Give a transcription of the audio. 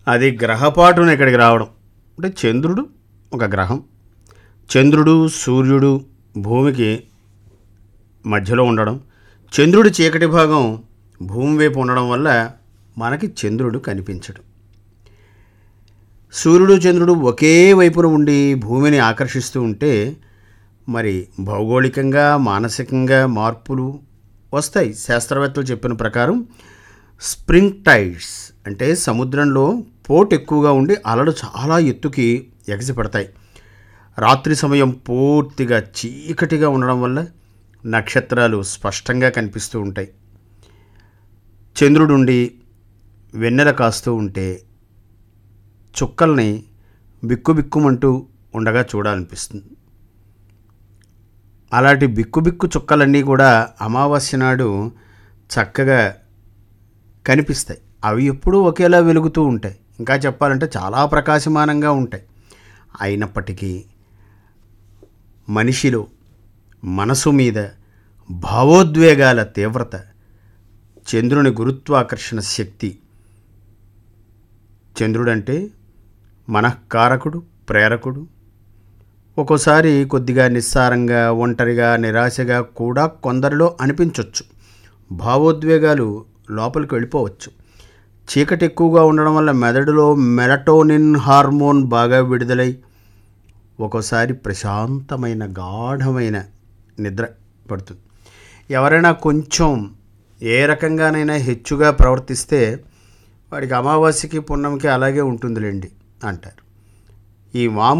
అది గ్రహపాటున ఇక్కడికి రావడం అంటే చంద్రుడు ఒక గ్రహం చంద్రుడు సూర్యుడు భూమికి మధ్యలో ఉండడం చంద్రుడి చీకటి భాగం భూమి వైపు ఉండడం వల్ల మనకి చంద్రుడు కనిపించడు సూర్యుడు చంద్రుడు ఒకే వైపున ఉండి భూమిని ఆకర్షిస్తూ ఉంటే మరి భౌగోళికంగా మానసికంగా మార్పులు వస్తాయి శాస్త్రవేత్తలు చెప్పిన ప్రకారం స్ప్రింగ్ టైడ్స్ అంటే సముద్రంలో పోటు ఎక్కువగా ఉండి అలలు చాలా ఎత్తుకి ఎగసిపడతాయి రాత్రి సమయం పూర్తిగా చీకటిగా ఉండడం వల్ల నక్షత్రాలు స్పష్టంగా కనిపిస్తూ ఉంటాయి చంద్రుడుండి వెన్నెల కాస్తూ ఉంటే చుక్కల్ని బిక్కుబిక్కుమంటూ ఉండగా చూడాలనిపిస్తుంది అలాంటి బిక్కుబిక్కు చుక్కలన్నీ కూడా అమావాస్య నాడు చక్కగా కనిపిస్తాయి అవి ఎప్పుడూ ఒకేలా వెలుగుతూ ఉంటాయి ఇంకా చెప్పాలంటే చాలా ప్రకాశమానంగా ఉంటాయి అయినప్పటికీ మనిషిలో మనసు మీద భావోద్వేగాల తీవ్రత చంద్రుని గురుత్వాకర్షణ శక్తి చంద్రుడంటే మనఃకారకుడు ప్రేరకుడు ఒక్కోసారి కొద్దిగా నిస్సారంగా ఒంటరిగా నిరాశగా కూడా కొందరిలో అనిపించవచ్చు భావోద్వేగాలు లోపలికి వెళ్ళిపోవచ్చు చీకటి ఎక్కువగా ఉండడం వల్ల మెదడులో మెలటోనిన్ హార్మోన్ బాగా విడుదలై ఒక్కోసారి ప్రశాంతమైన గాఢమైన నిద్ర పడుతుంది ఎవరైనా కొంచెం ఏ రకంగానైనా హెచ్చుగా ప్రవర్తిస్తే వాడికి అమావాస్యకి పుణ్యంకి అలాగే ఉంటుందిలేండి అంటారు ఈ మామూలు